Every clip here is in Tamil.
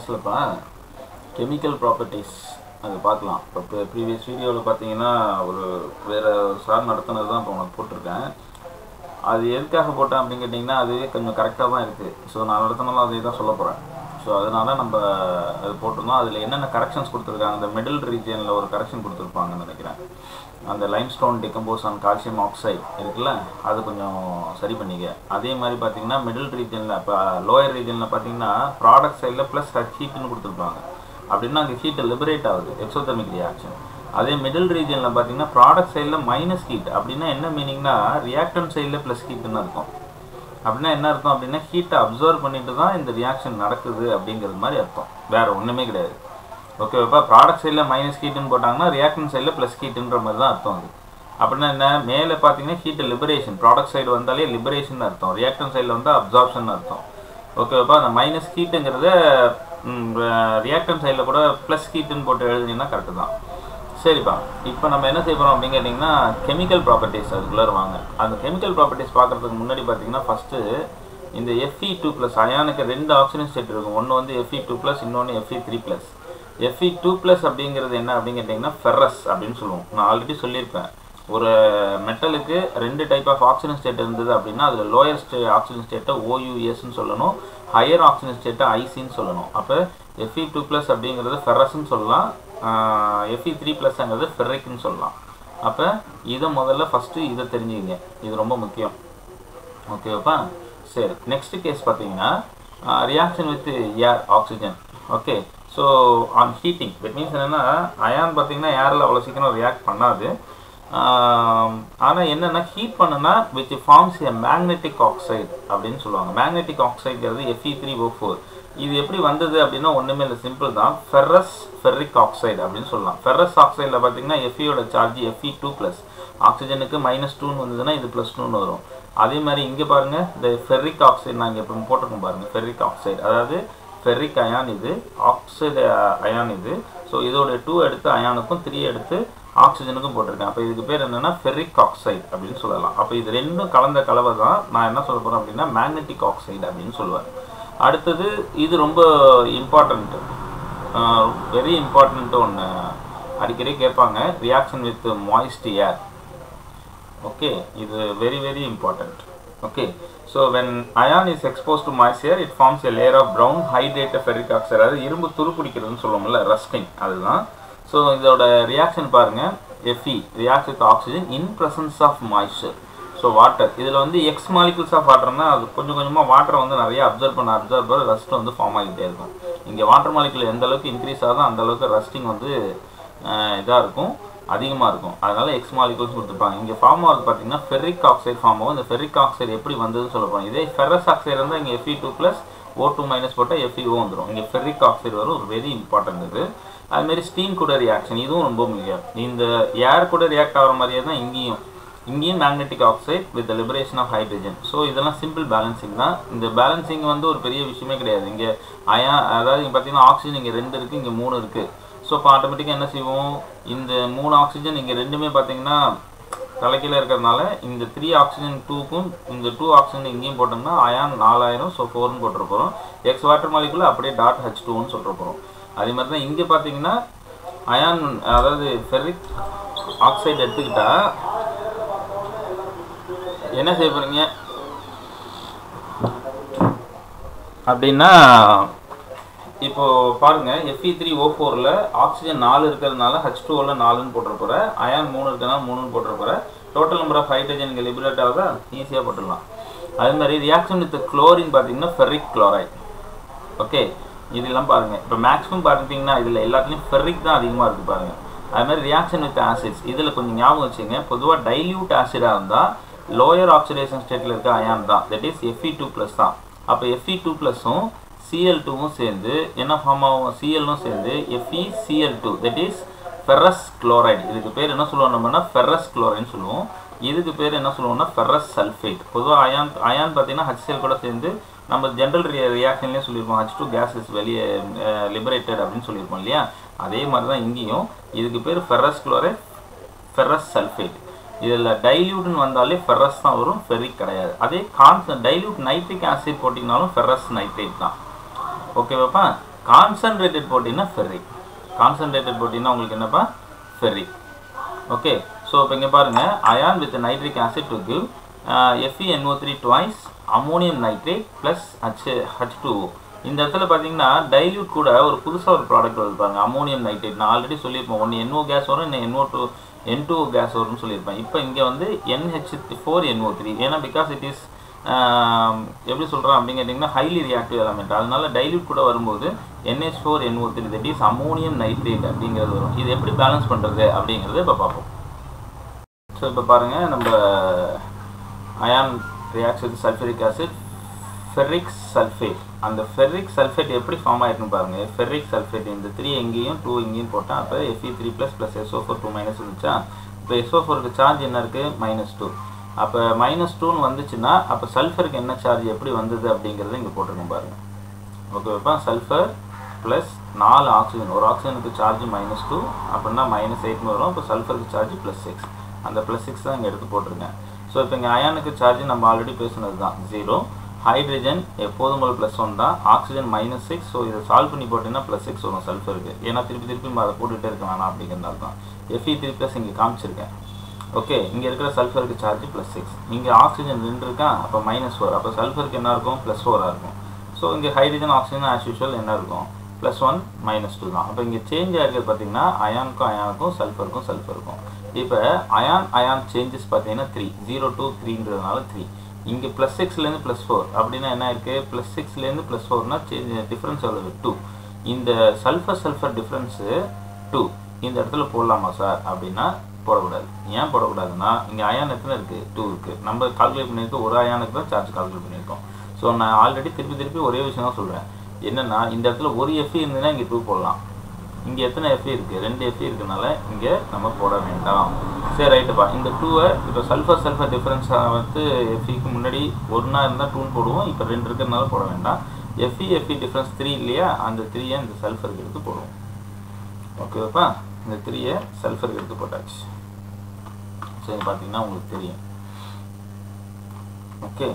மேக்ஸில்ப்பா கெமிக்கல் ப்ராப்பர்ட்டிஸ் அது பார்க்கலாம் இப்போ ப்ரீவியஸ் வீடியோவில் பார்த்தீங்கன்னா ஒரு வேறு சார் நடத்துனது தான் இப்போ உனக்கு போட்டிருக்கேன் அது எதுக்காக போட்டேன் அப்படின்னு கேட்டிங்கன்னா அதுவே கொஞ்சம் கரெக்டாக தான் இருக்குது ஸோ நான் நடத்தினாலும் அதே தான் சொல்ல போகிறேன் ஸோ அதனால நம்ம அது போட்டிருந்தோம் அதில் என்னென்ன கரெக்ஷன்ஸ் கொடுத்துருக்காங்க அந்த மிடில் ரீஜியனில் ஒரு கரெக்ஷன் கொடுத்துருப்பாங்கன்னு நினைக்கிறேன் அந்த லைம்ஸ்டோன் டிகம்போஸ் ஆன் கால்சியம் ஆக்சைடு இருக்குல்ல அது கொஞ்சம் சரி பண்ணிக்க அதே மாதிரி பார்த்தீங்கன்னா மிடில் ரீஜனில் இப்போ லோயர் ரீஜனில் பார்த்தீங்கன்னா ப்ராடக்ட் சைடில் ப்ளஸ் ஹீட்னு கொடுத்துருப்பாங்க அப்படின்னா அங்கே ஹீட்டு லிபரேட் ஆகுது எக்ஸோதெர்மிக் ரியாக்ஷன் அதே மிடில் ரீஜனில் பார்த்தீங்கன்னா ப்ராடக்ட் சைடில் மைனஸ் ஹீட் அப்படின்னா என்ன மீனிங்னா ரியாக்டன் சைடில் ப்ளஸ் ஹீட்டுன்னு இருக்கும் அப்படின்னா என்ன அர்த்தம் அப்படின்னா ஹீட்டை அப்சர்வ் பண்ணிட்டு தான் இந்த ரியாக்ஷன் நடக்குது அப்படிங்கிறது மாதிரி அர்த்தம் வேற ஒன்றுமே கிடையாது ஓகேவாப்பா ப்ராடக்ட் சைடில் மைனஸ் ஹீட்டுன்னு போட்டாங்கன்னா ரியாக்டன் சைடில் ப்ளஸ் ஹீட்டுன்ற மாதிரி தான் அர்த்தம் அது அப்படின்னா என்ன மேலே பார்த்தீங்கன்னா ஹீட் லிபரேஷன் ப்ராடக்ட் சைடு வந்தாலே லிபரேஷன் அர்த்தம் ரியாக்டன் சைடில் வந்தால் அப்சார்ப்ஷன் அர்த்தம் ஓகேவாப்பா அந்த மைனஸ் ஹீட்டுங்கிறத ரியாக்டன் சைடில் கூட ப்ளஸ் ஹீட்டுன்னு போட்டு எழுதுனீங்கன்னா கரெக்டு தான் சரிப்பா இப்போ நம்ம என்ன செய்ய போகிறோம் அப்படின்னு கேட்டிங்கன்னா கெமிக்கல் ப்ராப்பர்ட்டிஸ் அதுக்குள்ளே வாங்க அந்த கெமிக்கல் ப்ராப்பர்ட்டிஸ் பார்க்குறதுக்கு முன்னாடி பார்த்தீங்கன்னா ஃபஸ்ட்டு இந்த எஃப்இ டூ ப்ளஸ் அயானுக்கு ரெண்டு ஆக்சிஜன் ஸ்டேட் இருக்கும் ஒன்று வந்து எஃப்இ டூ ப்ளஸ் இன்னொன்று F E three plus F E two plus அப்படிங்கிறது என்ன அப்படின்னு கேட்டிங்கன்னா ஃபெரஸ் அப்படின்னு சொல்லுவோம் நான் ஆல்ரெடி சொல்லியிருப்பேன் ஒரு மெட்டலுக்கு ரெண்டு டைப் ஆஃப் ஆக்சிஜன் ஸ்டேட் இருந்தது அப்படின்னா அதில் லோயர் ஸ்டே ஆக்சிஜன் ஸ்டேட்டை ஓயூஎஸ்ன்னு சொல்லணும் ஹையர் ஆக்சிஜன் ஸ்டேட்டை ஐசின்னு சொல்லணும் அப்போ எஃப்இ டூ ப்ளஸ் அப்படிங்கிறது ஃபெரஸ்ன்னு சொல்லலாம் எஃப்இ த்ரீ ப்ளஸ்ங்கிறது ஃபெர்ரிக்னு சொல்லலாம் அப்போ இதை முதல்ல ஃபஸ்ட்டு இதை தெரிஞ்சுக்கிங்க இது ரொம்ப முக்கியம் ஓகேவாப்பா சரி நெக்ஸ்ட் கேஸ் பார்த்தீங்கன்னா reaction with air oxygen okay so on heating that means என்னென்னா அயான் பார்த்தீங்கன்னா ஏரில் அவ்வளோ சீக்கிரம் ரியாக்ட் பண்ணாது ஆனால் என்னென்னா ஹீட் பண்ணுனா which forms a magnetic oxide அப்படின்னு சொல்லுவாங்க மேக்னெட்டிக் ஆக்சைடுங்கிறது எஃப்இ த்ரீ ஓ ஃபோர் இது எப்படி வந்தது அப்படின்னா ஒன்றுமே இல்லை சிம்பிள் தான் ஃபெர்ரஸ் ஃபெர்ரிக் ஆக்சைடு அப்படின்னு சொல்லலாம் ஃபெர்ரஸ் ஆக்சைடில் பார்த்தீங்கன்னா எஃப்இயோட சார்ஜ் எஃப்இ டூ ப்ளஸ் ஆக்சிஜனுக்கு மைனஸ் டூன்னு வந்ததுன்னா இது ப்ளஸ் டூன்னு வரும் அதே மாதிரி இங்கே பாருங்கள் இந்த ஃபெர்ரிக் ஆக்சைடு நான் இங்கே இப்போ போட்டிருக்கோம் பாருங்கள் ஃபெர்ரிக் ஆக்சைடு அதாவது ஃபெர்ரிக் அயான் இது ஆக்சைடு அயான் இது ஸோ இதோட டூ எடுத்து அயானுக்கும் த்ரீ எடுத்து ஆக்சிஜனுக்கும் போட்டிருக்கேன் அப்போ இதுக்கு பேர் என்னென்னா ஃபெர்ரிக் ஆக்சைடு அப்படின்னு சொல்லலாம் அப்போ இது ரெண்டும் கலந்த கலவை தான் நான் என்ன சொல்ல போகிறேன் அப்படின்னா மேக்னெட்டிக் ஆக்சைடு அப்படின்னு சொல்லுவேன் அடுத்தது இது ரொம்ப இம்பார்ட்டண்ட்டு வெரி இம்பார்ட்டண்ட்டு ஒன்று அடிக்கடி கேட்பாங்க reaction with moist air okay இது very very important okay so when iron is expose to moist air it forms a layer of brown hydrated ferric oxide அதாவது இரும்பு துரு பிடிக்கிறதுன்னு சொல்லுவோம்ல ரஸ்டிங் அதுதான் ஸோ இதோட ரியாக்ஷன் பாருங்கள் F E react with oxygen in presence of moisture so water இதில் வந்து எக்ஸ் மாலிகுல்ஸ் ஆஃப் வாட்டர்னா அது கொஞ்சம் கொஞ்சமாக வாட்டரை வந்து நிறைய அப்சர்வ் பண்ண அப்சர்வ் பண்ண ரஸ்ட் வந்து ஃபார்ம் ஆகிட்டே இருக்கும் இங்கே வாட்டர் மாலிகுல் எந்த அளவுக்கு இன்க்ரீஸ் ஆகுதோ அந்த அளவுக்கு ரஸ்டிங் வந்து இதாக இருக்கும் அதிகமாக இருக்கும் அதனால எக்ஸ் மாலிகுல்ஸ் கொடுத்துருப்பாங்க இங்கே ஃபார்ம் ஆகுது பார்த்தீங்கன்னா ஃபெர்ரிக் ஆக்சைடு ஃபார்ம் ஆகும் இந்த ஃபெர்ரிக் ஆக்சைடு எப்படி வந்ததுன்னு சொல்ல போகிறோம் இதே ஃபெரஸ் ஆக்சைடு இருந்தால் இங்கே F E two plus O two minus போட்டால் எஃப்இஓ வந்துடும் இங்கே ஃபெர்ரிக் ஆக்சைடு வரும் ஒரு வெரி இம்பார்ட்டன்ட் இது அதுமாரி ஸ்டீம் கூட ரியாக்ஷன் இதுவும் ரொம்ப முக்கியம் இந்த ஏர் கூட ரியாக்ட் ஆகிற மாதிரியே தான் இங்கேயும் இங்கேயும் magnetic oxide with liberation of hydrogen so இதெல்லாம் சிம்பிள் பேலன்சிங் தான் இந்த பேலன்சிங் வந்து ஒரு பெரிய விஷயமே கிடையாது இங்கே அயா அதாவது இங்கே பார்த்தீங்கன்னா ஆக்சிஜன் இங்கே ரெண்டு இருக்குது இங்கே மூணு இருக்குது ஸோ இப்போ ஆட்டோமேட்டிக்காக என்ன செய்வோம் இந்த மூணு ஆக்சிஜன் இங்கே ரெண்டுமே பார்த்தீங்கன்னா தலைக்கீழ இருக்கிறதுனால இந்த த்ரீ ஆக்சிஜன் டூக்கும் இந்த டூ ஆக்சிஜன் இங்கேயும் போட்டோம்னா அயான் நாலாயிரம் ஸோ ஃபோர்னு போட்டுற போகிறோம் எக்ஸ் வாட்டர் மாலிகுல அப்படியே டாட் ஹச் டூன்னு சொல்கிற போகிறோம் அதே மாதிரி தான் இங்கே பார்த்தீங்கன்னா அயான் அதாவது ஃபெர்ரிக் ஆக்சைடு எடுத்துக்கிட்டா என்ன செய்ய போறீங்க அப்படின்னா இப்போ பாருங்க எஃப்இ த்ரீ ஓ ஃபோரில் ஆக்சிஜன் நாலு இருக்கிறதுனால ஹச் டூவில் நாலுன்னு போட்டுற போகிற அயான் மூணு இருக்கிறதுனால மூணுன்னு போட்டுற போகிற டோட்டல் நம்பர் ஆஃப் ஹைட்ரஜன் இங்கே லிபரேட் ஆகுதா ஈஸியாக போட்டுடலாம் அதே மாதிரி ரியாக்ஷன் வித் குளோரின் பார்த்தீங்கன்னா ஃபெர்ரிக் குளோரைட் ஓகே இதெல்லாம் பாருங்கள் இப்போ மேக்ஸிமம் பார்த்தீங்கன்னா இதில் எல்லாத்துலேயும் ஃபெர்ரிக் தான் அதிகமாக இருக்குது பாருங்கள் அது மாதிரி ரியாக்ஷன் வித் ஆசிட்ஸ் இதில் கொஞ்சம் ஞாபகம் வச்சுங்க பொதுவாக டைல்யூட் ஆசிடாக இருந்தால் லோயர் ஆக்சிடேஷன் ஸ்டேட்டில் இருக்க அயான் தான் that is F E two plus தான் அப்போ எஃப்இ டூ ப்ளஸும் சிஎல் டூவும் சேர்ந்து என்ன ஃபார்ம் ஆகும் சிஎல்லும் சேர்ந்து F E C L two that is ferrous chloride இதுக்கு பேர் என்ன சொல்லுவோம் நம்மனா ஃபெரஸ் குளோரைன்னு சொல்லுவோம் இதுக்கு பேர் என்ன சொல்லுவோம்னா ஃபெரஸ் சல்ஃபேட் பொதுவாக அயான் அயான் பார்த்தீங்கன்னா ஹச்சிஎல் கூட சேர்ந்து நம்ம ஜென்ரல் ரியாக்ஷன்லேயே சொல்லியிருப்போம் ஹச் டூ கேஸஸ் வெளியே லிபரேட்டட் அப்படின்னு சொல்லியிருப்போம் இல்லையா அதே மாதிரி தான் இங்கேயும் இதுக்கு பேர் ஃபெரஸ் குளோரைட் ஃபெரஸ் சல்ஃபேட் இதில் டைல்யூட்னு வந்தாலே ஃபெரஸ் தான் வரும் ஃபெரிக் கிடையாது அதே கான்சன் டைல்யூட் நைட்ரிக் ஆசிட் போட்டிங்கனாலும் ஃபெரஸ் நைட்ரேட் தான் ஓகேவாப்பா கான்சன்ட்ரேட்டட் போட்டிங்கன்னா ஃபெர்ரிக் கான்சன்ட்ரேட்டட் போட்டிங்கன்னா உங்களுக்கு என்னப்பா ஃபெர்ரிக் ஓகே ஸோ இப்போ இங்கே பாருங்கள் iron with nitric acid to give F E N O three twice ammonium nitrate plus H H two இந்த இடத்துல பார்த்தீங்கன்னா டைல்யூட் கூட ஒரு புதுசாக ஒரு ப்ராடக்ட் வருது பாருங்க அமோனியம் நைட்ரேட் நான் ஆல்ரெடி சொல்லியிருப்பேன் ஒன்று என்ஓ கேஸ் வரும் இன்னும் N O two N two gas வரும்னு சொல்லியிருப்பேன் இப்போ இங்கே வந்து என்ஹெச் ஃபோர் என்ஓ த்ரீ ஏன்னா பிகாஸ் இட் இஸ் எப்படி சொல்கிறோம் அப்படின்னு கேட்டிங்கன்னா ஹைலி ரியாக்டிவ் எலமெண்ட் அதனால டைல்யூட் கூட வரும்போது N H four N O three that is ammonium nitrate அப்படிங்கிறது வரும் இது எப்படி பேலன்ஸ் பண்ணுறது அப்படிங்கிறத இப்போ பார்ப்போம் ஸோ இப்போ பாருங்கள் நம்ம ion reacts with sulphuric acid ferric sulphate அந்த ஃபெர்ரிக் சல்ஃபேட் எப்படி ஃபார்ம் ஆயிருக்குன்னு பாருங்க ஃபெர்ரிக் சல்ஃபேட் இந்த த்ரீ எங்கேயும் டூ இங்கேயும் போட்டால் அப்போ F E three plus plus S O four two minus இருந்துச்சா இப்போ எஸ்ஓ ஃபோருக்கு சார்ஜ் என்ன இருக்குது மைனஸ் டூ அப்போ மைனஸ் டூன்னு வந்துச்சுன்னா அப்போ சல்ஃபருக்கு என்ன சார்ஜ் எப்படி வந்தது அப்படிங்கிறத இங்கே போட்டிருக்கோம் பாருங்க ஓகேப்பா சல்ஃபர் ப்ளஸ் நாலு ஆக்சிஜன் ஒரு ஆக்சிஜனுக்கு சார்ஜ் மைனஸ் டூ அப்படின்னா மைனஸ் எயிட்னு வரும் அப்போ சல்ஃபருக்கு சார்ஜ் ப்ளஸ் சிக்ஸ் அந்த ப்ளஸ் சிக்ஸ் தான் இங்கே எடுத்து போட்டிருக்கேன் ஸோ இப்போ இங்கே அயானுக்கு சார்ஜ் நம்ம ஆல்ரெடி பேசுனது தான் ஜீரோ ஹைட்ரஜன் எப்போதும் போல் ப்ளஸ் ஒன் தான் ஆக்சிஜன் மைனஸ் சிக்ஸ் ஸோ இதை சால்வ் பண்ணி போட்டிங்கன்னா ப்ளஸ் சிக்ஸ் வரும் சல்ஃபருக்கு ஏன்னா திருப்பி திருப்பி அதை போட்டுகிட்டே இருக்க வேணாம் அப்படிங்கிறதால தான் எஃப்இ த்ரீ ப்ளஸ் இங்கே காமிச்சிருக்கேன் ஓகே இங்கே இருக்கிற சல்ஃபருக்கு சார்ஜ் ப்ளஸ் சிக்ஸ் இங்கே ஆக்சிஜன் ரெண்டு இருக்கா அப்போ மைனஸ் ஃபோர் அப்போ சல்ஃபருக்கு என்ன இருக்கும் ப்ளஸ் ஃபோராக இருக்கும் ஸோ இங்கே ஹைட்ரஜன் ஆக்சிஜன் ஆஸ் யூஷுவல் என்ன இருக்கும் ப்ளஸ் ஒன் மைனஸ் டூ தான் அப்போ இங்கே சேஞ்ச் ஆகிருக்கிறது பார்த்தீங்கன்னா அயானுக்கும் அயானுக்கும் சல்ஃபருக்கும் சல்ஃபருக்கும் இப்போ அயான் அயான் சேஞ்சஸ் பார்த்தீங்கன்னா த்ரீ ஜீரோ டூ த்ரீன்றதுனால த்ரீ இங்கே ப்ளஸ் சிக்ஸ்லேருந்து ப்ளஸ் ஃபோர் அப்படின்னா என்ன இருக்குது ப்ளஸ் சிக்ஸ்லேருந்து ப்ளஸ் ஃபோர்னால் சேஞ்ச் டிஃப்ரென்ஸ் எவ்வளவு டூ இந்த சல்ஃபர் சல்ஃபர் டிஃப்ரென்ஸு டூ இந்த இடத்துல போடலாமா சார் அப்படின்னா போடக்கூடாது ஏன் போடக்கூடாதுன்னா இங்கே அயான் எத்தனை இருக்குது டூ இருக்குது நம்ம கால்குலேட் பண்ணியிருக்கோம் ஒரு அயானுக்கு தான் சார்ஜ் கால்குலேட் பண்ணியிருக்கோம் ஸோ நான் ஆல்ரெடி திருப்பி திருப்பி ஒரே விஷயம் தான் சொல்கிறேன் என்னென்னா இந்த இடத்துல ஒரு எஃப்இ இருந்ததுன்னா இங்கே டூ போடலாம் இங்கே எத்தனை எஃப்இ இருக்குது ரெண்டு எஃப்இ இருக்கனால இங்கே நம்ம போட வேண்டாம் சரி ரைட்டுப்பா இந்த டூவை இப்போ சல்ஃபர் சல்ஃபர் டிஃப்ரென்ஸ் வந்து எஃப்இக்கு முன்னாடி ஒன்றா இருந்தால் டூன்னு போடுவோம் இப்போ ரெண்டு இருக்கிறதுனால போட வேண்டாம் எஃப்இ எஃப்இ டிஃப்ரென்ஸ் த்ரீ இல்லையா அந்த த்ரீயை இந்த சல்ஃபருக்கு எடுத்து போடுவோம் ஓகேவாப்பா இந்த த்ரீயை சல்ஃபருக்கு எடுத்து போட்டாச்சு சரி பார்த்தீங்கன்னா உங்களுக்கு தெரியும் ஓகே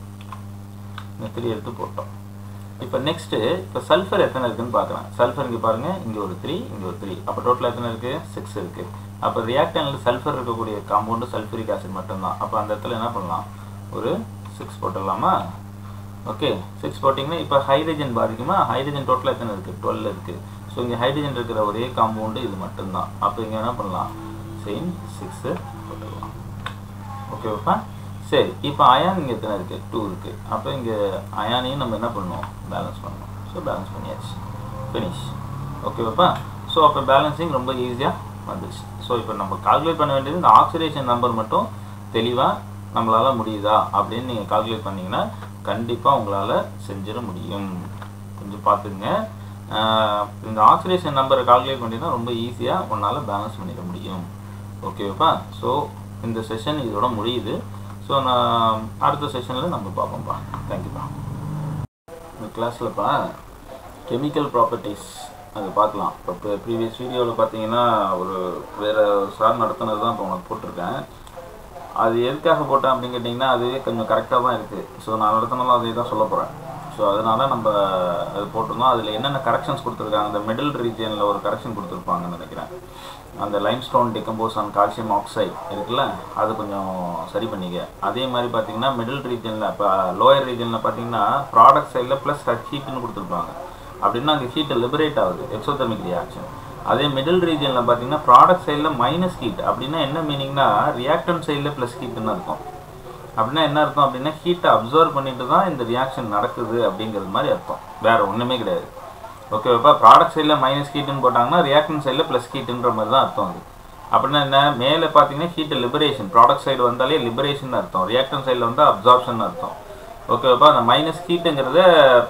இந்த த்ரீ எடுத்து போட்டோம் இப்போ நெக்ஸ்ட்டு இப்போ சல்ஃபர் எத்தனை இருக்குன்னு பார்க்கலாம் சல்ஃபர் இங்கே பாருங்கள் இங்கே ஒரு த்ரீ இங்கே ஒரு த்ரீ அப்போ டோட்டல் எத்தனை இருக்குது சிக்ஸ் இருக்குது அப்போ ரியாக்டனில் சல்ஃபர் இருக்கக்கூடிய காம்பவுண்டு சல்ஃபரிக் ஆசிட் மட்டும்தான் அப்போ அந்த இடத்துல என்ன பண்ணலாம் ஒரு சிக்ஸ் போட்டுடலாமா ஓகே சிக்ஸ் போட்டிங்கன்னா இப்போ ஹைட்ரஜன் பாதிக்குமா ஹைட்ரஜன் டோட்டலாக எத்தனை இருக்குது டுவெல் இருக்குது ஸோ இங்கே ஹைட்ரஜன் இருக்கிற ஒரே காம்பவுண்டு இது மட்டும்தான் அப்போ இங்கே என்ன பண்ணலாம் செயின் சிக்ஸு போட்டுடலாம் ஓகேவாப்பா சரி இப்போ அயான் இங்கே எத்தனை இருக்குது டூ இருக்குது அப்போ இங்கே அயானையும் நம்ம என்ன பண்ணுவோம் பேலன்ஸ் பண்ணணும் ஸோ பேலன்ஸ் பண்ணியாச்சு ஃபினிஷ் ஓகேவாப்பா ஸோ அப்போ பேலன்சிங் ரொம்ப ஈஸியாக வந்துச்சு ஸோ இப்போ நம்ம கால்குலேட் பண்ண வேண்டியது இந்த ஆக்சிடேஷன் நம்பர் மட்டும் தெளிவாக நம்மளால் முடியுதா அப்படின்னு நீங்கள் கால்குலேட் பண்ணிங்கன்னா கண்டிப்பாக உங்களால் செஞ்சிட முடியும் கொஞ்சம் பார்த்துங்க இந்த ஆக்சிடேஷன் நம்பரை கால்குலேட் பண்ணிங்கன்னா ரொம்ப ஈஸியாக உன்னால் பேலன்ஸ் பண்ணிட முடியும் ஓகேவாப்பா ஸோ இந்த செஷன் இதோட முடியுது ஸோ நான் அடுத்த செஷனில் நம்ம பார்ப்போம்ப்பா தேங்க்யூப்பா இந்த கிளாஸ்லப்பா கெமிக்கல் ப்ராப்பர்ட்டிஸ் அது பார்க்கலாம் இப்போ ப்ரீவியஸ் வீடியோவில் பார்த்தீங்கன்னா ஒரு வேறு சார் நடத்துனது தான் இப்போ உனக்கு போட்டிருக்கேன் அது எதுக்காக போட்டேன் அப்படின்னு கேட்டிங்கன்னா அதுவே கொஞ்சம் கரெக்டாக தான் இருக்குது ஸோ நான் நடத்தினாலும் அதே தான் சொல்ல போகிறேன் ஸோ அதனால் நம்ம அது போட்டிருந்தோம் அதில் என்னென்ன கரெக்ஷன்ஸ் கொடுத்துருக்காங்க அந்த மிடில் ரீஜியனில் ஒரு கரெக்ஷன் கொடுத்துருப்பாங்கன்னு நினைக்கிறேன் அந்த லைம்ஸ்டோன் டிகம்போஸ் ஆன் கால்சியம் ஆக்சைடு இருக்குல்ல அது கொஞ்சம் சரி பண்ணிக்க அதே மாதிரி பார்த்தீங்கன்னா மிடில் ரீஜனில் இப்போ லோயர் ரீஜனில் பார்த்தீங்கன்னா ப்ராடக்ட் சைடில் ப்ளஸ் ஹீட்னு கொடுத்துருப்பாங்க அப்படின்னா அங்கே ஹீட்டு லிபரேட் ஆகுது எக்ஸோதர்மிக் ரியாக்ஷன் அதே மிடில் ரீஜனில் பார்த்தீங்கன்னா ப்ராடக்ட் சைடில் மைனஸ் ஹீட் அப்படின்னா என்ன மீனிங்னா ரியாக்டன் சைடில் ப்ளஸ் ஹீட்டுன்னு இருக்கும் அப்படின்னா என்ன அர்த்தம் அப்படின்னா ஹீட்டை அப்சர்வ் பண்ணிட்டு தான் இந்த ரியாக்ஷன் நடக்குது அப்படிங்கிறது மாதிரி அர்த்தம் வேறு ஒன்றுமே கிடையாது ஓகேவாப்பா ப்ராடக்ட் சைடில் மைனஸ் ஹீட்டுன்னு போட்டாங்கன்னா ரியாக்டன் சைடில் ப்ளஸ் ஹீட்டுன்ற மாதிரி தான் அர்த்தம் அது அப்படின்னா என்ன மேலே பார்த்தீங்கன்னா ஹீட்டு லிபரேஷன் ப்ராடக்ட் சைடு வந்தாலே லிபரேஷன் அர்த்தம் ரியாக்டன் சைடில் வந்தால் அப்சார்ப்ஷன் அர்த்தம் ஓகேவாப்பா அந்த மைனஸ் ஹீட்டுங்கிறத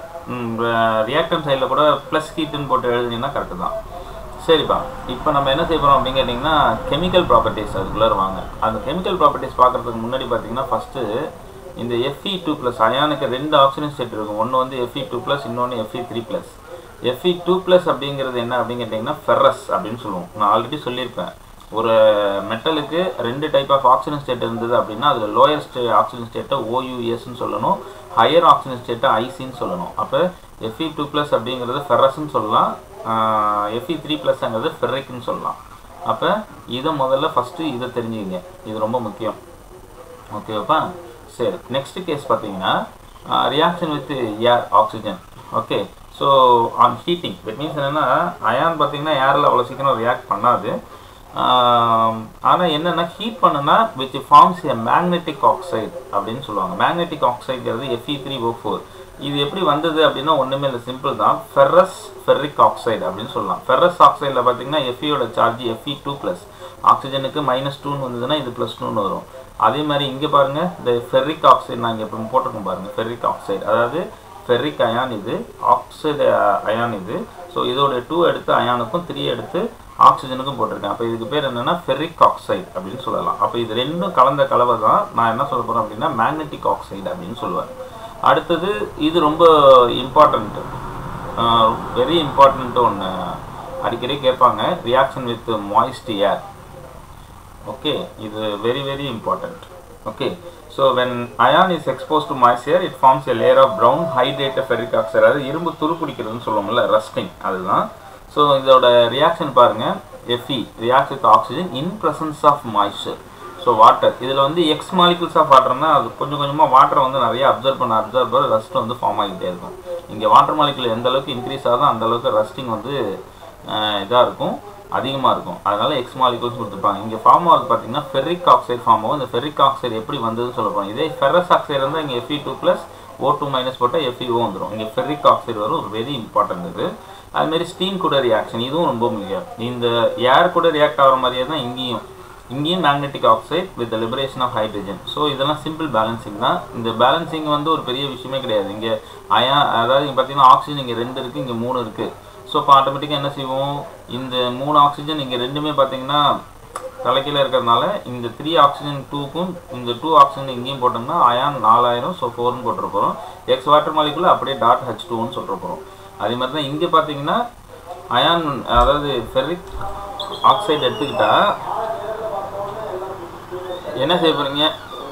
ரியாக்டன் சைடில் கூட ப்ளஸ் ஹீட்டுன்னு போட்டு எழுதுனீங்கன்னா கரெக்டு தான் சரிப்பா இப்போ நம்ம என்ன செய்ய போகிறோம் அப்படின்னு கேட்டிங்கன்னா கெமிக்கல் ப்ராப்பர்ட்டிஸ் அதுக்குள்ளே வாங்க அந்த கெமிக்கல் ப்ராப்பர்ட்டிஸ் பார்க்குறதுக்கு முன்னாடி பார்த்தீங்கன்னா ஃபஸ்ட்டு இந்த எஃப்இ டூ ப்ளஸ் அயானுக்கு ரெண்டு ஆக்சிஜன் ஸ்டேட் இருக்கும் ஒன்று வந்து எஃப்இ டூ ப்ளஸ் இன்னொன்று F E three plus F E two plus அப்படிங்கிறது என்ன அப்படின்னு கேட்டிங்கன்னா ஃபெரஸ் அப்படின்னு சொல்லுவோம் நான் ஆல்ரெடி சொல்லியிருப்பேன் ஒரு மெட்டலுக்கு ரெண்டு டைப் ஆஃப் ஆக்சிஜன் ஸ்டேட் இருந்தது அப்படின்னா அதில் லோயர் ஸ்டே ஆக்சிஜன் ஸ்டேட்டை ஓயூஎஸ்ன்னு சொல்லணும் ஹையர் ஆக்சிஜன் ஸ்டேட்டை ஐசின்னு சொல்லணும் அப்போ எஃப்இ டூ ப்ளஸ் அப்படிங்கிறது ஃபெரஸ்ன்னு சொல்லலாம் எஃப்இ த்ரீ ப்ளஸ்ங்கிறது ஃபெர்ரிக்னு சொல்லலாம் அப்போ இதை முதல்ல ஃபஸ்ட்டு இதை தெரிஞ்சுக்கங்க இது ரொம்ப முக்கியம் ஓகேவாப்பா சரி நெக்ஸ்ட் கேஸ் பார்த்தீங்கன்னா reaction with air oxygen okay so on heating that means என்னென்னா அயான் பார்த்தீங்கன்னா ஏரில் அவ்வளோ சீக்கிரம் ரியாக்ட் பண்ணாது ஆனால் என்னென்னா ஹீட் பண்ணுனா which forms a magnetic oxide அப்படின்னு சொல்லுவாங்க மேக்னெட்டிக் ஆக்சைடுங்கிறது எஃப்இ த்ரீ ஓ ஃபோர் இது எப்படி வந்தது அப்படின்னா ஒன்றுமே இல்லை சிம்பிள் தான் ஃபெர்ரஸ் ஃபெர்ரிக் ஆக்சைடு அப்படின்னு சொல்லலாம் ஃபெர்ரஸ் ஆக்சைடில் பார்த்தீங்கன்னா எஃப்இயோட சார்ஜ் எஃப்இ டூ ப்ளஸ் ஆக்சிஜனுக்கு மைனஸ் டூன்னு வந்ததுன்னா இது ப்ளஸ் டூன்னு வரும் அதே மாதிரி இங்கே பாருங்கள் இந்த ஃபெர்ரிக் ஆக்சைடு நான் இங்கே இப்போ போட்டிருக்கோம் பாருங்கள் ஃபெர்ரிக் ஆக்சைடு அதாவது ஃபெர்ரிக் அயான் இது ஆக்சைடு அயான் இது ஸோ இதோட டூ எடுத்து அயானுக்கும் த்ரீ எடுத்து ஆக்சிஜனுக்கும் போட்டிருக்கேன் அப்போ இதுக்கு பேர் என்னென்னா ஃபெர்ரிக் ஆக்சைடு அப்படின்னு சொல்லலாம் அப்போ இது ரெண்டும் கலந்த கலவை தான் நான் என்ன சொல்ல போகிறேன் அப்படின்னா மேக்னெட்டிக் ஆக்சைடு அப்படின்னு சொல்லுவேன் அடுத்தது இது ரொம்ப இம்பார்ட்டண்ட்டு வெரி இம்பார்ட்டண்ட்டு ஒன்று அடிக்கடி கேட்பாங்க reaction with moist air okay இது very very important okay so when iron is expose to moisture it forms a layer of brown hydrated ferric oxide அதாவது இரும்பு துருப்பிடிக்கிறதுன்னு சொல்லுவோம்ல ரஸ்டிங் அதுதான் ஸோ இதோட ரியாக்ஷன் பாருங்கள் F E react with oxygen in presence of moisture so water இதில் வந்து எக்ஸ் மாலிகுல்ஸ் ஆஃப் வாட்டர்னா அது கொஞ்சம் கொஞ்சமாக வாட்டரை வந்து நிறைய அப்சர்வ் பண்ண அப்சர்வ் பண்ண ரஸ்ட் வந்து ஃபார்ம் ஆகிட்டே இருக்கும் இங்கே வாட்டர் மாலிகுல் எந்த அளவுக்கு இன்க்ரீஸ் ஆகுதோ அந்த அளவுக்கு ரஸ்டிங் வந்து இதாக இருக்கும் அதிகமாக இருக்கும் அதனால எக்ஸ் மாலிகுல்ஸ் கொடுத்துருப்பாங்க இங்கே ஃபார்ம் ஆகுது பார்த்தீங்கன்னா ஃபெர்ரிக் ஆக்சைடு ஃபார்ம் ஆகும் இந்த ஃபெர்ரிக் ஆக்சைடு எப்படி வந்ததுன்னு சொல்ல போகிறோம் இதே ஃபெரஸ் ஆக்சைடு இருந்தால் இங்கே F E two plus O two minus போட்டால் எஃப்இஓ வந்துடும் இங்கே ஃபெர்ரிக் ஆக்சைடு வரும் ஒரு வெரி இம்பார்ட்டன்ட் இது அதுமாரி ஸ்டீம் கூட ரியாக்ஷன் இதுவும் ரொம்ப முக்கியம் இந்த ஏர் கூட ரியாக்ட் ஆகிற மாதிரியே தான் இங்கேயும் இங்கேயும் magnetic oxide with liberation of hydrogen so இதெல்லாம் சிம்பிள் பேலன்சிங் தான் இந்த பேலன்சிங் வந்து ஒரு பெரிய விஷயமே கிடையாது இங்கே அயா அதாவது இங்கே பார்த்தீங்கன்னா ஆக்சிஜன் இங்கே ரெண்டு இருக்குது இங்கே மூணு இருக்குது ஸோ இப்போ ஆட்டோமேட்டிக்காக என்ன செய்வோம் இந்த மூணு ஆக்சிஜன் இங்கே ரெண்டுமே பார்த்தீங்கன்னா தலைக்கீழ இருக்கிறதுனால இந்த த்ரீ ஆக்சிஜன் டூக்கும் இந்த டூ ஆக்சிஜன் இங்கேயும் போட்டோம்னா அயான் நாலாயிரம் ஸோ ஃபோர்னு போட்டுற போகிறோம் எக்ஸ் வாட்டர் மாலிகுல அப்படியே டாட் ஹச் டூன்னு சொல்கிற போகிறோம் அதே மாதிரி தான் இங்கே பார்த்தீங்கன்னா அயான் அதாவது ஃபெர்ரிக் ஆக்சைடு எடுத்துக்கிட்டா என்ன செய்ய போகிறீங்க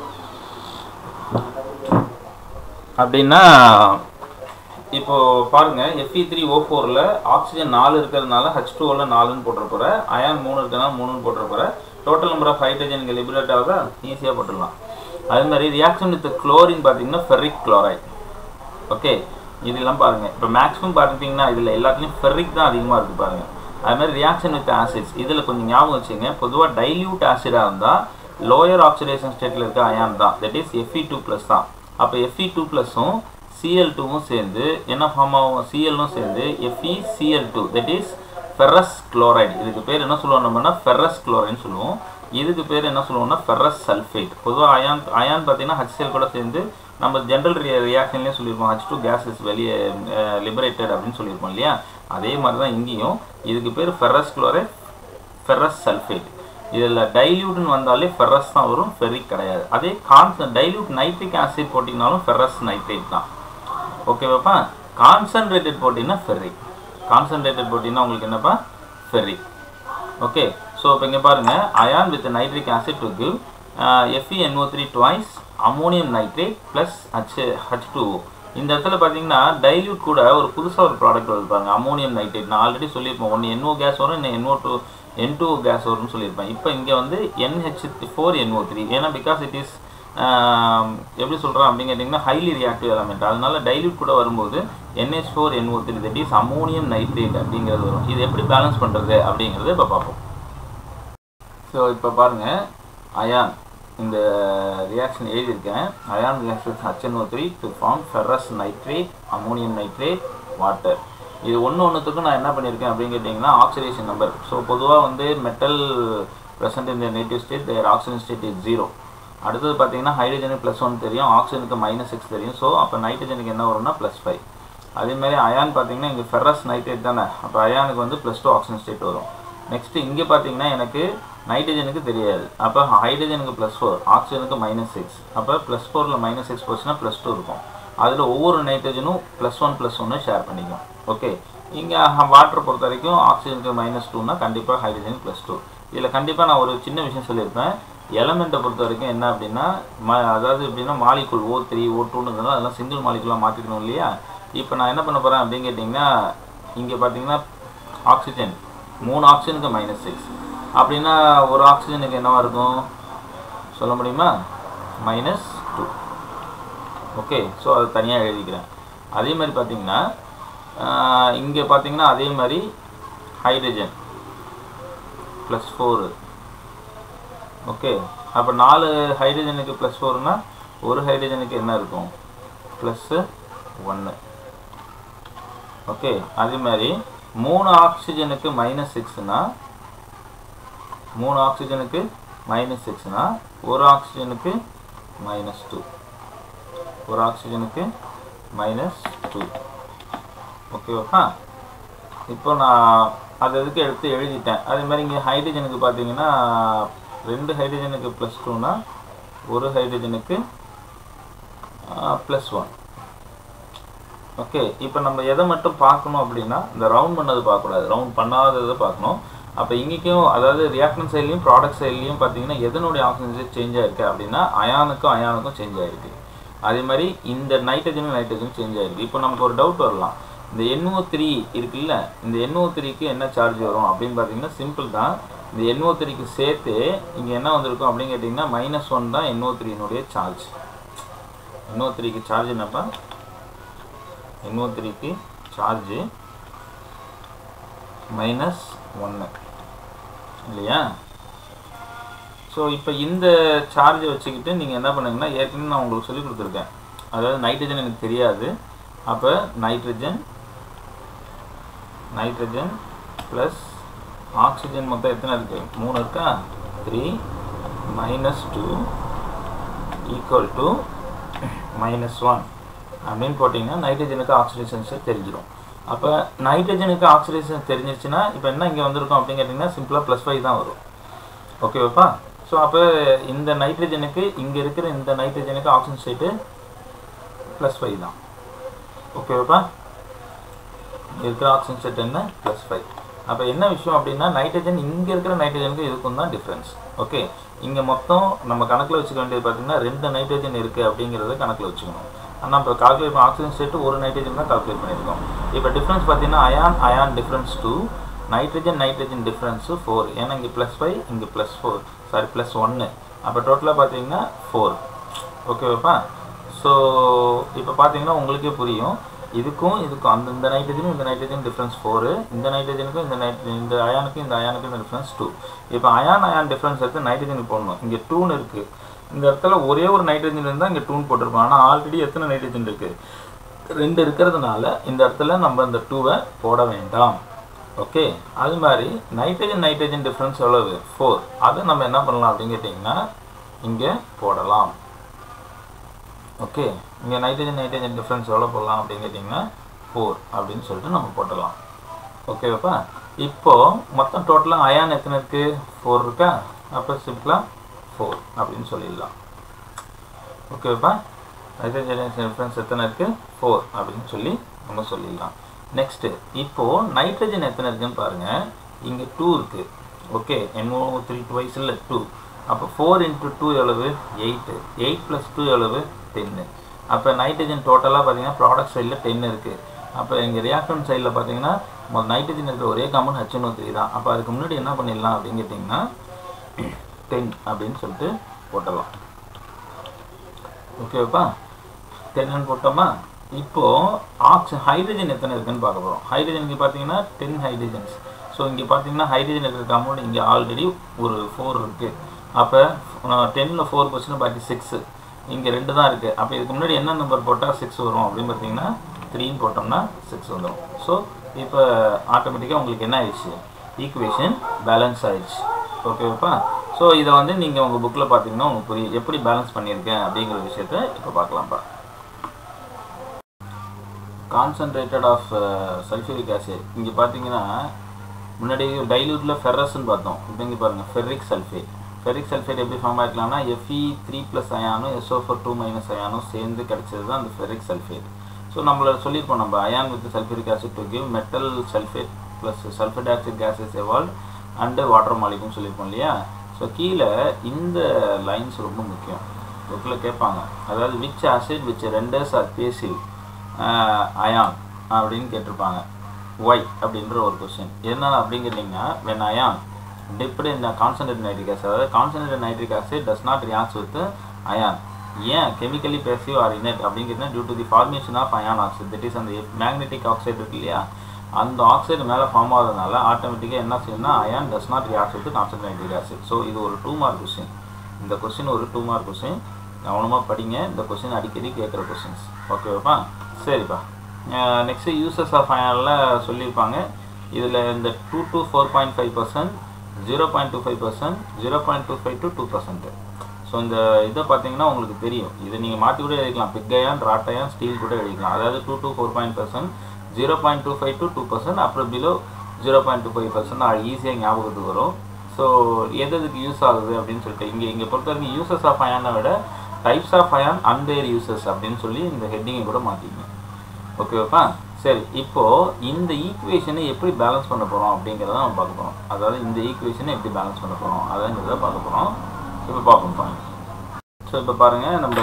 அப்படின்னா இப்போ பாருங்க எஃப்இ த்ரீ ஓ ஃபோரில் ஆக்சிஜன் நாலு இருக்கிறதுனால ஹச் டூவில் நாலுன்னு போட்டுற போகிற அயான் மூணு இருக்கிறதுனால மூணுன்னு போட்டுற போகிற டோட்டல் நம்பர் ஆஃப் ஹைட்ரஜன் இங்கே லிபரேட் ஆகுதா ஈஸியாக போட்டுடலாம் அதே மாதிரி ரியாக்ஷன் வித் குளோரின் பார்த்தீங்கன்னா ஃபெர்ரிக் குளோரைட் ஓகே இதெல்லாம் பாருங்கள் இப்போ மேக்ஸிமம் பார்த்தீங்கன்னா இதில் எல்லாத்துலேயும் ஃபெர்ரிக் தான் அதிகமாக இருக்குது பாருங்கள் அது மாதிரி ரியாக்ஷன் வித் ஆசிட்ஸ் இதில் கொஞ்சம் ஞாபகம் வச்சுங்க பொதுவாக டைல்யூட் ஆசிடாக இருந்தால் லோயர் ஆக்சிடேஷன் ஸ்டேட்டில் இருக்க அயான் தான் that is F E two plus தான் அப்போ எஃப்இ டூ ப்ளஸும் சிஎல் டூவும் சேர்ந்து என்ன ஃபார்ம் ஆகும் சிஎல்லும் சேர்ந்து F E C L two that is ferrous chloride இதுக்கு பேர் என்ன சொல்லுவோம் நம்மனா ஃபெரஸ் குளோரைன்னு சொல்லுவோம் இதுக்கு பேர் என்ன சொல்லுவோம்னா ஃபெரஸ் சல்ஃபேட் பொதுவாக அயான் அயான் பார்த்தீங்கன்னா ஹச்சிஎல் கூட சேர்ந்து நம்ம ஜென்ரல் ரியாக்ஷன்லேயே சொல்லியிருப்போம் ஹச் டூ கேஸஸ் வெளியே லிபரேட்டட் அப்படின்னு சொல்லியிருப்போம் இல்லையா அதே மாதிரி தான் இங்கேயும் இதுக்கு பேர் ஃபெரஸ் குளோரைட் ஃபெரஸ் சல்ஃபேட் இதில் டைல்யூட்னு வந்தாலே ஃபெரஸ் தான் வரும் ஃபெரிக் கிடையாது அதே கான்சன் டைல்யூட் நைட்ரிக் ஆசிட் போட்டிங்கனாலும் ஃபெரஸ் நைட்ரேட் தான் ஓகேவாப்பா கான்சன்ட்ரேட்டட் போட்டிங்கன்னா ஃபெர்ரிக் கான்சன்ட்ரேட்டட் போட்டிங்கன்னா உங்களுக்கு என்னப்பா ஃபெர்ரிக் ஓகே ஸோ இப்போ இங்கே பாருங்கள் iron with nitric acid to give F E N O three twice ammonium nitrate plus H H two இந்த இடத்துல பார்த்தீங்கன்னா டைல்யூட் கூட ஒரு புதுசாக ஒரு ப்ராடக்ட் வருது பாருங்க அமோனியம் நைட்ரேட் நான் ஆல்ரெடி சொல்லியிருப்பேன் ஒன்று என்ஓ கேஸ் வரும் இன்னும் N O two N two gas வரும்னு சொல்லியிருப்பேன் இப்போ இங்கே வந்து என்ஹெச் ஃபோர் என்ஓ த்ரீ ஏன்னா பிகாஸ் இட் இஸ் எப்படி சொல்கிறோம் அப்படின்னு கேட்டிங்கன்னா ஹைலி ரியாக்டிவ் எலமெண்ட் அதனால டைல்யூட் கூட வரும்போது N H four N O three that is ammonium nitrate அப்படிங்கிறது வரும் இது எப்படி பேலன்ஸ் பண்ணுறது அப்படிங்கிறத இப்போ பார்ப்போம் ஸோ இப்போ பாருங்கள் அயான் இந்த ரியாக்ஷன் எழுதியிருக்கேன் iron reaction H N O three to form ferrous nitrate ammonium nitrate water இது ஒன்று ஒன்றுத்துக்கும் நான் என்ன பண்ணியிருக்கேன் அப்படின்னு கேட்டிங்கன்னா ஆக்சிடேஷன் நம்பர் ஸோ பொதுவாக வந்து மெட்டல் ப்ரெசன்ட் இந்த native state there oxygen state is zero அடுத்தது பார்த்தீங்கன்னா ஹைட்ரஜனுக்கு ப்ளஸ் ஒன் தெரியும் ஆக்சிஜனுக்கு மைனஸ் சிக்ஸ் தெரியும் ஸோ அப்போ நைட்ரஜனுக்கு என்ன வரும்னா ப்ளஸ் ஃபைவ் அதேமாதிரி அயான் பார்த்தீங்கன்னா இங்கே ஃபெரஸ் நைட்ரேட் தானே அப்போ அயானுக்கு வந்து ப்ளஸ் டூ ஆக்சிஜன் ஸ்டேட் வரும் நெக்ஸ்ட்டு இங்கே பார்த்தீங்கன்னா எனக்கு நைட்ரஜனுக்கு தெரியாது அப்போ ஹைட்ரஜனுக்கு ப்ளஸ் ஃபோர் ஆக்சிஜனுக்கு மைனஸ் சிக்ஸ் அப்போ ப்ளஸ் ஃபோரில் மைனஸ் சிக்ஸ் போச்சுன்னா ப்ளஸ் டூ இருக்கும் அதில் ஒவ்வொரு நைட்ரஜனும் ப்ளஸ் ஒன் ப்ளஸ் ஒன்று ஷேர் பண்ணிக்கும் ஓகே இங்கே வாட்டர் பொறுத்த வரைக்கும் ஆக்சிஜனுக்கு மைனஸ் டூனா கண்டிப்பாக ஹைட்ரஜனுக்கு ப்ளஸ் டூ இதில் கண்டிப்பாக நான் ஒரு சின்ன விஷயம் சொல்லியிருப்பேன் எலமெண்ட்டை பொறுத்த வரைக்கும் என்ன அப்படின்னா ம அதாவது எப்படின்னா மாலிகுல் ஓ த்ரீ ஓ டூன்னு அதெல்லாம் சிங்கிள் மாலிகுலாக மாற்றிக்கணும் இல்லையா இப்போ நான் என்ன பண்ண போகிறேன் அப்படின்னு கேட்டிங்கன்னா இங்கே பார்த்தீங்கன்னா ஆக்சிஜன் மூணு ஆக்சிஜனுக்கு மைனஸ் சிக்ஸ் அப்படின்னா ஒரு ஆக்சிஜனுக்கு என்னவா இருக்கும் சொல்ல முடியுமா மைனஸ் டூ ஓகே ஸோ அது தனியாக எழுதிக்கிறேன் அதே மாதிரி பார்த்தீங்கன்னா இங்கே பார்த்தீங்கன்னா அதே மாதிரி ஹைட்ரஜன் ப்ளஸ் ஃபோரு ஓகே அப்போ நாலு ஹைட்ரஜனுக்கு ப்ளஸ் ஃபோர்னா ஒரு ஹைட்ரஜனுக்கு என்ன இருக்கும் ப்ளஸ்ஸு ஒன்று ஓகே அதே மாதிரி மூணு ஆக்சிஜனுக்கு மைனஸ் சிக்ஸ்னா மூணு ஆக்சிஜனுக்கு மைனஸ் சிக்ஸ்னா ஒரு ஆக்சிஜனுக்கு மைனஸ் டூ ஒரு ஆக்சிஜனுக்கு மைனஸ் டூ ஓகேவா இப்போ நான் அது எதுக்கு எடுத்து எழுதிட்டேன் அதே மாதிரி இங்கே ஹைட்ரஜனுக்கு பார்த்தீங்கன்னா ரெண்டு ஹைட்ரஜனுக்கு ப்ளஸ் டூனா ஒரு ஹைட்ரஜனுக்கு ப்ளஸ் ஒன் ஓகே இப்போ நம்ம எதை மட்டும் பார்க்கணும் அப்படின்னா இந்த ரவுண்ட் பண்ணது பார்க்கக்கூடாது ரவுண்ட் பண்ணாததை பார்க்கணும் அப்போ இங்கேயும் அதாவது ரியாக்டன் சைட்லையும் ப்ராடக்ட் சைட்லையும் பார்த்தீங்கன்னா எதனுடைய ஆக்சிஜன் சேஞ்ச் ஆயிருக்கு அப்படின்னா அயானுக்கும் அயானுக்கும் சேஞ்ச் ஆயிருக்கு அதே மாதிரி இந்த நைட்ரஜனும் நைட்ரஜனும் சேஞ்ச் ஆயிருக்கு இப்போ நமக்கு ஒரு டவுட் வரலாம் இந்த என்ஓ த்ரீ இருக்குல்ல இந்த என்ஓ த்ரீக்கு என்ன சார்ஜ் வரும் அப்படின்னு பார்த்தீங்கன்னா சிம்பிள் தான் இந்த என்ஓ த்ரீக்கு சேர்த்து இங்கே என்ன வந்திருக்கும் அப்படின்னு கேட்டிங்கன்னா மைனஸ் ஒன் தான் என்ஓ த்ரீனுடைய சார்ஜ் என்ஓ த்ரீக்கு சார்ஜ் என்னப்பா என்ஓ த்ரீக்கு சார்ஜு மைனஸ் ஒன்று இல்லையா ஸோ இப்போ இந்த சார்ஜை வச்சுக்கிட்டு நீங்கள் என்ன பண்ணுங்கன்னா ஏற்கனவே நான் உங்களுக்கு சொல்லி கொடுத்துருக்கேன் அதாவது நைட்ரஜன் எனக்கு தெரியாது அப்போ நைட்ரஜன் நைட்ரஜன் ப்ளஸ் ஆக்சிஜன் மொத்தம் எத்தனை இருக்குது மூணு இருக்கா three minus two equal to minus one அப்படின்னு போட்டிங்கன்னா நைட்ரஜனுக்கு ஆக்சிடேஷன்ஸை தெரிஞ்சிடும் அப்போ நைட்ரஜனுக்கு ஆக்சிடேஷன் தெரிஞ்சிருச்சுன்னா இப்போ என்ன இங்கே வந்திருக்கும் அப்படின்னு கேட்டிங்கன்னா சிம்பிளாக ப்ளஸ் ஃபைவ் தான் வரும் ஓகேவாப்பா ஸோ அப்போ இந்த நைட்ரஜனுக்கு இங்கே இருக்கிற இந்த நைட்ரஜனுக்கு ஆக்சிஜன் ஸ்டேட்டு ப்ளஸ் ஃபைவ் தான் ஓகேவாப்பா இங்கே இருக்கிற ஆக்சிஜன் ஸ்டேட் என்ன ப்ளஸ் ஃபைவ் அப்போ என்ன விஷயம் அப்படின்னா நைட்ரஜன் இங்கே இருக்கிற நைட்ரஜனுக்கு இதுக்கும் தான் டிஃப்ரென்ஸ் ஓகே இங்கே மொத்தம் நம்ம கணக்கில் வச்சுக்க வேண்டியது பார்த்தீங்கன்னா ரெண்டு நைட்ரஜன் இருக்குது அப்படிங்கிறத கணக்கில் வச்சுக்கணும் ஆனால் இப்போ கால்குலேட் பண்ண ஆக்சிஜன் ஸ்டேட்டு ஒரு நைட்ரஜன் தான் கால்குலேட் பண்ணியிருக்கோம் இப்போ டிஃப்ரென்ஸ் பார்த்தீங்கன்னா iron iron difference two nitrogen nitrogen difference four ஏன்னா இங்கே ப்ளஸ் ஃபைவ் இங்கே ப்ளஸ் ஃபோர் சாரி ப்ளஸ் ஒன்று அப்போ டோட்டலாக பார்த்தீங்கன்னா ஃபோர் ஓகேவாப்பா ஸோ இப்போ பார்த்தீங்கன்னா உங்களுக்கே புரியும் இதுக்கும் இதுக்கும் அந்த இந்த நைட்ரஜனும் இந்த நைட்ரஜன் டிஃப்ரென்ஸ் ஃபோரு இந்த நைட்ரஜனுக்கும் இந்த நைட்ரஜன் இந்த அயானுக்கும் இந்த அயானுக்கும் இந்த டிஃப்ரென்ஸ் டூ இப்போ அயான் அயான் டிஃப்ரென்ஸ் எடுத்து நைட்ரஜனுக்கு போடணும் இங்கே டூன்னு இருக்குது இந்த இடத்துல ஒரே ஒரு நைட்ரஜன் இருந்தால் இங்கே டூன் போட்டிருப்போம் ஆனால் ஆல்ரெடி எத்தனை நைட்ரஜன் இருக்குது ரெண்டு இருக்கிறதுனால இந்த இடத்துல நம்ம இந்த டூவை போட வேண்டாம் ஓகே அது மாதிரி நைட்ரஜன் நைட்ரஜன் டிஃப்ரென்ஸ் எவ்வளவு ஃபோர் அதை நம்ம என்ன பண்ணலாம் அப்படின்னு கேட்டிங்கன்னா இங்கே போடலாம் ஓகே இங்கே நைட்ரஜன் நைட்ரஜன் டிஃப்ரென்ஸ் எவ்வளோ போடலாம் அப்படின்னு கேட்டிங்கன்னா ஃபோர் அப்படின்னு சொல்லிட்டு நம்ம போட்டலாம் ஓகேவாப்பா இப்போது மொத்தம் டோட்டலாக அயான் எத்தனை இருக்குது ஃபோர் இருக்கா அப்போ சிம்பிளாக ஃபோர் அப்படின்னு சொல்லிடலாம் ஓகேவாப்பா நைட்ரஜன் டிஃப்ரென்ஸ் எத்தனை இருக்குது ஃபோர் அப்படின்னு சொல்லி நம்ம சொல்லிடலாம் நெக்ஸ்ட்டு இப்போது நைட்ரஜன் எத்தனை இருக்குன்னு பாருங்கள் இங்கே டூ இருக்குது ஓகே என்ஓ த்ரீ டுவைஸ் இல்லை டூ அப்போ ஃபோர் இன்ட்டு டூ எவ்வளவு எயிட்டு எயிட் ப்ளஸ் டூ எவ்வளவு டென்னு அப்போ நைட்ரஜன் டோட்டலாக பார்த்தீங்கன்னா ப்ராடக்ட் சைடில் டென் இருக்குது அப்போ எங்கள் ரியாக்டன் சைடில் பார்த்தீங்கன்னா முதல் நைட்ரஜன் இருக்கிற ஒரே காமன் ஹச்என்ஓ த்ரீ தான் அப்போ அதுக்கு முன்னாடி என்ன பண்ணிடலாம் அப்படின்னு கேட்டிங்கன்னா டென் அப்படின்னு சொல்லிட்டு போட்டலாம் ஓகேப்பா டென்னு போட்டோமா இப்போது ஆக்சி ஹைட்ரஜன் எத்தனை இருக்குன்னு பார்க்க போகிறோம் ஹைட்ரஜனுக்கு பார்த்தீங்கன்னா டென் ஹைட்ரஜன்ஸ் ஸோ இங்கே பார்த்தீங்கன்னா ஹைட்ரஜன் இருக்கிற காம்பவுண்ட் இங்கே ஆல்ரெடி ஒரு ஃபோர் இருக்குது அப்போ டென்னில் ஃபோர் பர்சன்ட் பாக்கி சிக்ஸு இங்கே ரெண்டு தான் இருக்குது அப்போ இதுக்கு முன்னாடி என்ன நம்பர் போட்டால் சிக்ஸ் வரும் அப்படின்னு பார்த்தீங்கன்னா த்ரீன்னு போட்டோம்னா சிக்ஸ் வந்துடும் ஸோ இப்போ ஆட்டோமேட்டிக்காக உங்களுக்கு என்ன ஆயிடுச்சு ஈக்குவேஷன் பேலன்ஸ் ஆயிடுச்சு ஓகேவாப்பா ஸோ இதை வந்து நீங்கள் உங்கள் புக்கில் பார்த்தீங்கன்னா உங்களுக்கு புரியும் எப்படி பேலன்ஸ் பண்ணியிருக்கேன் அப்படிங்கிற விஷயத்த இப்போ பார்க்கலாம்ப்பா கான்சன்ட்ரேட்டட் ஆஃப் சல்ஃபியூரிக் ஆசிட் இங்கே பார்த்தீங்கன்னா முன்னாடி டைலூட்டில் ஃபெர்ரஸ்ன்னு பார்த்தோம் இப்போ இங்கே பாருங்கள் ஃபெர்ரிக் சல்ஃபேட் ஃபெரிக் சல்ஃபேட் எப்படி ஃபார்ம் ஆகிக்கலாம்னா எஃப்இ த்ரீ ப்ளஸ் அயானும் எஸ்ஓ ஃபோர் டூ மைனஸ் அயானும் சேர்ந்து கிடைச்சது தான் அந்த ஃபெரிக் சல்ஃபேட் ஸோ நம்மள சொல்லியிருப்போம் நம்ம iron with sulphuric acid to give metal sulphate plus sulphur oxide gases evolve and water மாலிக்கும் சொல்லியிருப்போம் இல்லையா ஸோ கீழே இந்த லைன்ஸ் ரொம்ப முக்கியம் புக்கில் கேட்பாங்க அதாவது which acid which renders or passive iron அப்படின்னு கேட்டிருப்பாங்க ஒய் அப்படின்ற ஒரு கொஸ்டின் என்ன அப்படிங்கிறீங்கன்னா வென் அயான் டிப்டு இந்த கான்சன்ட்ரேட் நைட்ரிக் ஆசிட் அதாவது concentrate nitric acid does not react with iron ஏன் கெமிக்கலி பேசிவ் ஆர் இனட் அப்படிங்கிறது due to the formation of iron oxide that is அந்த மேக்னெட்டிக் ஆக்சைடு இருக்கு இல்லையா அந்த ஆக்சைடு மேலே ஃபார்ம் ஆகிறதுனால ஆட்டோமேட்டிக்காக என்ன செய்யும்னா iron does not react with concentrate nitric acid so இது ஒரு டூ மார்க் கொஸ்டின் இந்த கொஸ்டின் ஒரு டூ மார்க் கொஸ்டின் கவனமாக படிங்க இந்த கொஸ்டின் அடிக்கடி கேட்குற கொஸ்டின்ஸ் ஓகேவாப்பா சரிப்பா நெக்ஸ்ட்டு யூசஸ் ஆஃப் அயனில் சொல்லியிருப்பாங்க இதில் இந்த two to four point five percent zero point two five percent zero point two five to two percent so இந்த இதை பார்த்தீங்கன்னா உங்களுக்கு தெரியும் இதை நீங்கள் மாற்றி கூட எழுதிக்கலாம் பிக்கையான் ராட்டையான் ஸ்டீல் கூட எழுதிக்கலாம் அதாவது two to four point percent zero point two five to two percent அப்புறம் below zero point two five percent ஈஸியாக ஞாபகத்துக்கு வரும் ஸோ எது எதுக்கு யூஸ் ஆகுது அப்படின்னு சொல்லிட்டு இங்கே இங்கே பொறுத்த வரைக்கும் யூசஸ் ஆஃப் அயானை விட types of ion and their uses அப்படின்னு சொல்லி இந்த ஹெட்டிங்கை கூட மாற்றிங்க ஓகேவாப்பா சரி இப்போது இந்த ஈக்குவேஷனை எப்படி பேலன்ஸ் பண்ண போகிறோம் அப்படிங்கிறத நம்ம பார்க்க போகிறோம் அதாவது இந்த ஈக்குவேஷனை எப்படி பேலன்ஸ் பண்ண போகிறோம் அதாங்கிறத பார்க்க போகிறோம் இப்போ பார்ப்போம் ஸோ இப்போ பாருங்கள் நம்ம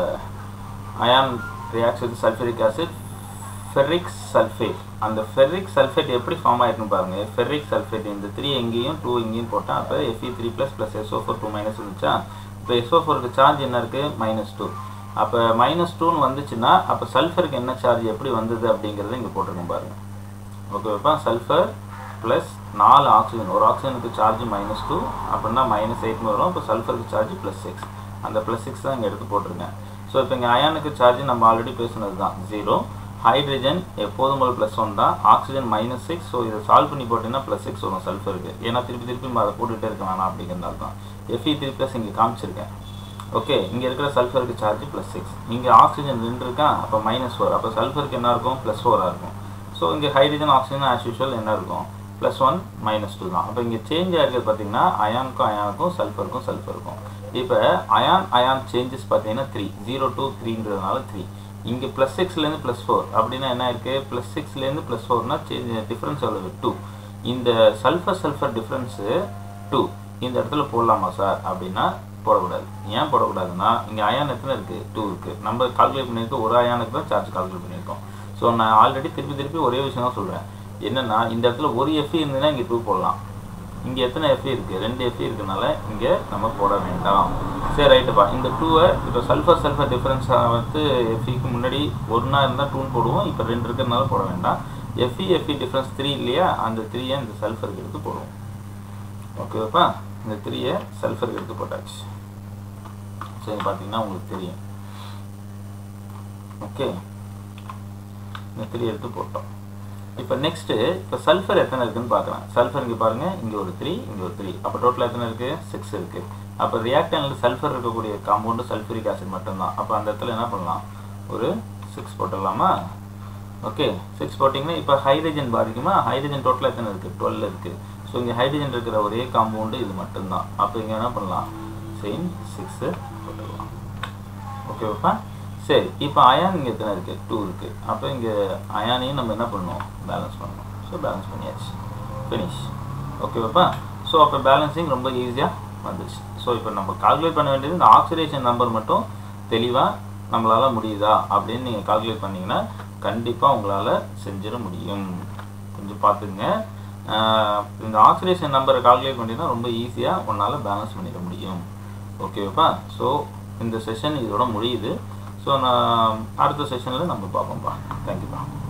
ion reacts with sulphuric acid ferric sulphate அந்த ஃபெர்ரிக் சல்ஃபேட் எப்படி ஃபார்ம் ஆயிருக்குன்னு பாருங்க ஃபெர்ரிக் சல்ஃபேட் இந்த த்ரீ எங்கேயும் டூ இங்கேயும் போட்டால் அப்போ F E three plus plus S O four two minus இருந்துச்சா இப்போ எஸ்ஓ ஃபோருக்கு சார்ஜ் என்ன இருக்குது மைனஸ் டூ அப்போ மைனஸ் டூன்னு வந்துச்சுன்னா அப்போ சல்ஃபருக்கு என்ன சார்ஜ் எப்படி வந்தது அப்படிங்கிறத இங்கே போட்டிருக்கோம் பாருங்கள் ஓகேப்பா சல்ஃபர் ப்ளஸ் நாலு ஆக்சிஜன் ஒரு ஆக்சிஜனுக்கு சார்ஜ் மைனஸ் டூ அப்படின்னா மைனஸ் எயிட்னு வரும் அப்போ சல்ஃபருக்கு சார்ஜ் ப்ளஸ் சிக்ஸ் அந்த ப்ளஸ் சிக்ஸ் தான் இங்கே எடுத்து போட்டிருக்கேன் ஸோ இப்போ இங்கே அயானுக்கு சார்ஜ் நம்ம ஆல்ரெடி பேசுனது தான் ஜீரோ ஹைட்ரஜன் எப்போதும் போல் ப்ளஸ் ஒன் தான் ஆக்சிஜன் மைனஸ் சிக்ஸ் ஸோ இதை சால்வ் பண்ணி போட்டிங்கன்னா ப்ளஸ் சிக்ஸ் வரும் சல்ஃபருக்கு ஏன்னா திருப்பி திருப்பி நம்ம அதை போட்டுகிட்டே இருக்க வேணாம் அப்படிங்கிறதால தான் எஃப்இ த்ரீ ப்ளஸ் இங்கே காமிச்சிருக்கேன் ஓகே இங்கே இருக்கிற சல்ஃபருக்கு சார்ஜ் ப்ளஸ் சிக்ஸ் இங்கே ஆக்சிஜன் ரெண்டு இருக்கா அப்போ மைனஸ் ஃபோர் அப்போ சல்ஃபருக்கு என்ன இருக்கும் ப்ளஸ் ஃபோராக இருக்கும் ஸோ இங்கே ஹைட்ரஜன் ஆக்சிஜன் ஆஸ் யூஷுவல் என்ன இருக்கும் ப்ளஸ் ஒன் மைனஸ் டூ தான் அப்போ இங்கே சேஞ்ச் ஆகிருக்கிறது பார்த்தீங்கன்னா அயானுக்கும் அயானுக்கும் சல்ஃபருக்கும் சல்ஃபருக்கும் இப்போ அயான் அயான் சேஞ்சஸ் பார்த்தீங்கன்னா த்ரீ ஜீரோ டூ த்ரீன்றதுனால த்ரீ இங்கே ப்ளஸ் சிக்ஸ்லேருந்து ப்ளஸ் ஃபோர் அப்படின்னா என்ன இருக்குது ப்ளஸ் சிக்ஸ்லேருந்து ப்ளஸ் ஃபோர்னால் சேஞ்ச் டிஃப்ரென்ஸ் எவ்வளவு டூ இந்த சல்ஃபர் சல்ஃபர் டிஃப்ரென்ஸு டூ இந்த இடத்துல போடலாமா சார் அப்படின்னா போடக்கூடாது ஏன் போடக்கூடாதுன்னா இங்கே அயான் எத்தனை இருக்குது டூ இருக்குது நம்ம கால்குலேட் பண்ணியிருக்கோம் ஒரு அயானுக்கு தான் சார்ஜ் கால்குலேட் பண்ணியிருக்கோம் ஸோ நான் ஆல்ரெடி திருப்பி திருப்பி ஒரே விஷயம் தான் சொல்கிறேன் என்னென்னா இந்த இடத்துல ஒரு எஃப்இ இருந்ததுன்னா இங்கே டூ போடலாம் இங்கே எத்தனை எஃப்இ இருக்குது ரெண்டு எஃப்இ இருக்கனால இங்கே நம்ம போட வேண்டாம் சரி ரைட்டுப்பா இந்த டூவை இப்போ சல்ஃபர் சல்ஃபர் டிஃப்ரென்ஸ் வந்து எஃப்இக்கு முன்னாடி ஒன்றா இருந்தால் டூன்னு போடுவோம் இப்போ ரெண்டு இருக்கிறதுனால போட வேண்டாம் எஃப்இ எஃப்இ டிஃப்ரென்ஸ் த்ரீ இல்லையா அந்த த்ரீயை இந்த சல்ஃபருக்கு எடுத்து போடுவோம் ஓகேவாப்பா இந்த த்ரீயை சல்ஃபருக்கு எடுத்து போட்டாச்சு சரி பார்த்தீங்கன்னா உங்களுக்கு தெரியும் ஓகே இந்த த்ரீ எடுத்து போட்டோம் இப்போ நெக்ஸ்ட்டு இப்போ சல்ஃபர் எத்தனை இருக்குன்னு பார்க்கலாம் சல்ஃபர் இங்கே பாருங்கள் இங்கே ஒரு த்ரீ இங்கே ஒரு த்ரீ அப்போ டோட்டல் எத்தனை இருக்குது சிக்ஸ் இருக்குது அப்போ ரியாக்டனில் சல்ஃபர் இருக்கக்கூடிய காம்பவுண்டு சல்ஃபரிக் ஆசிட் மட்டும்தான் அப்போ அந்த இடத்துல என்ன பண்ணலாம் ஒரு சிக்ஸ் போட்டுடலாமா ஓகே சிக்ஸ் போட்டிங்கன்னா இப்போ ஹைட்ரஜன் பாதிக்குமா ஹைட்ரஜன் டோட்டலாக எத்தனை இருக்குது டுவெல் இருக்குது ஸோ இங்கே ஹைட்ரஜன் இருக்கிற ஒரே காம்பவுண்டு இது மட்டும்தான் அப்போ இங்கே என்ன பண்ணலாம் சேம் சிக்ஸு போட்டுடலாம் ஓகேவாப்பா சரி இப்போ அயான் இங்கே எத்தனை இருக்குது டூ இருக்குது அப்போ இங்கே அயானையும் நம்ம என்ன பண்ணுவோம் பேலன்ஸ் பண்ணணும் ஸோ பேலன்ஸ் பண்ணியாச்சு ஃபினிஷ் ஓகேவாப்பா ஸோ அப்போ பேலன்சிங் ரொம்ப ஈஸியாக வந்துச்சு ஸோ இப்போ நம்ம கால்குலேட் பண்ண வேண்டியது இந்த ஆக்சிடேஷன் நம்பர் மட்டும் தெளிவாக நம்மளால் முடியுதா அப்படின்னு நீங்கள் கால்குலேட் பண்ணிங்கன்னா கண்டிப்பாக உங்களால் செஞ்சிட முடியும் கொஞ்சம் பார்த்துங்க இந்த ஆக்சிடேஷன் நம்பரை கால்குலேட் பண்ணிங்கன்னா ரொம்ப ஈஸியாக உன்னால் பேலன்ஸ் பண்ணிட முடியும் ஓகேவாப்பா ஸோ இந்த செஷன் இதோட முடியுது ஸோ நான் அடுத்த செஷனில் நம்ம பார்ப்போம்ப்பா தேங்க்யூப்பா